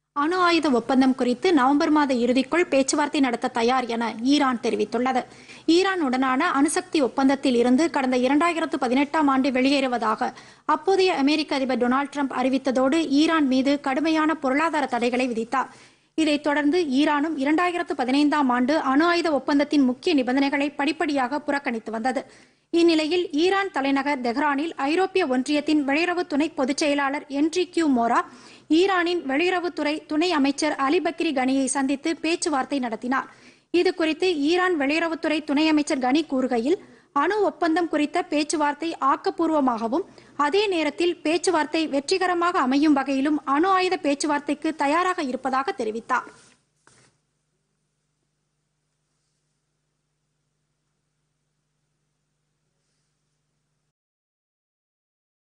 அணு ஆயுத ஒப்பந்தம் குறித்து நவம்பர் மாத இறுதிக்குள் பேச்சுவார்த்தை நடத்த தயார் என ஈரான் தெரிவித்துள்ளது ஈரானுடனான அணுசக்தி ஒப்பந்தத்தில் இருந்து கடந்த இரண்டாயிரத்து பதினெட்டாம் ஆண்டு வெளியேறுவதாக அப்போதைய அமெரிக்க அதிபர் டொனால்டு ட்ரம்ப் அறிவித்ததோடு ஈரான் மீது கடுமையான பொருளாதார தடைகளை விதித்தார் இதைத் தொடர்ந்து ஈரானும் இரண்டாயிரத்து பதினைந்தாம் ஆண்டு அணு ஆயுத ஒப்பந்தத்தின் முக்கிய நிபந்தனைகளை படிப்படியாக புறக்கணித்து வந்தது இந்நிலையில் ஈரான் தலைநகர் தெஹ்ரானில் ஐரோப்பிய ஒன்றியத்தின் வெளியுறவு துணை பொதுச் செயலாளர் என்ரி கியூ மோரா ஈரானின் வெளியுறவுத்துறை துணை அமைச்சர் அலி பக்ரி கனியை சந்தித்து பேச்சுவார்த்தை நடத்தினார் இது குறித்து ஈரான் வெளியுறவுத்துறை துணை அமைச்சர் கனி கூறுகையில் அணு ஒப்பந்தம் குறித்த பேச்சுவார்த்தை ஆக்கப்பூர்வமாகவும் அதே நேரத்தில் பேச்சுவார்த்தை வெற்றிகரமாக அமையும் வகையிலும் அணு ஆயுத பேச்சுவார்த்தைக்கு தயாராக இருப்பதாக தெரிவித்தார்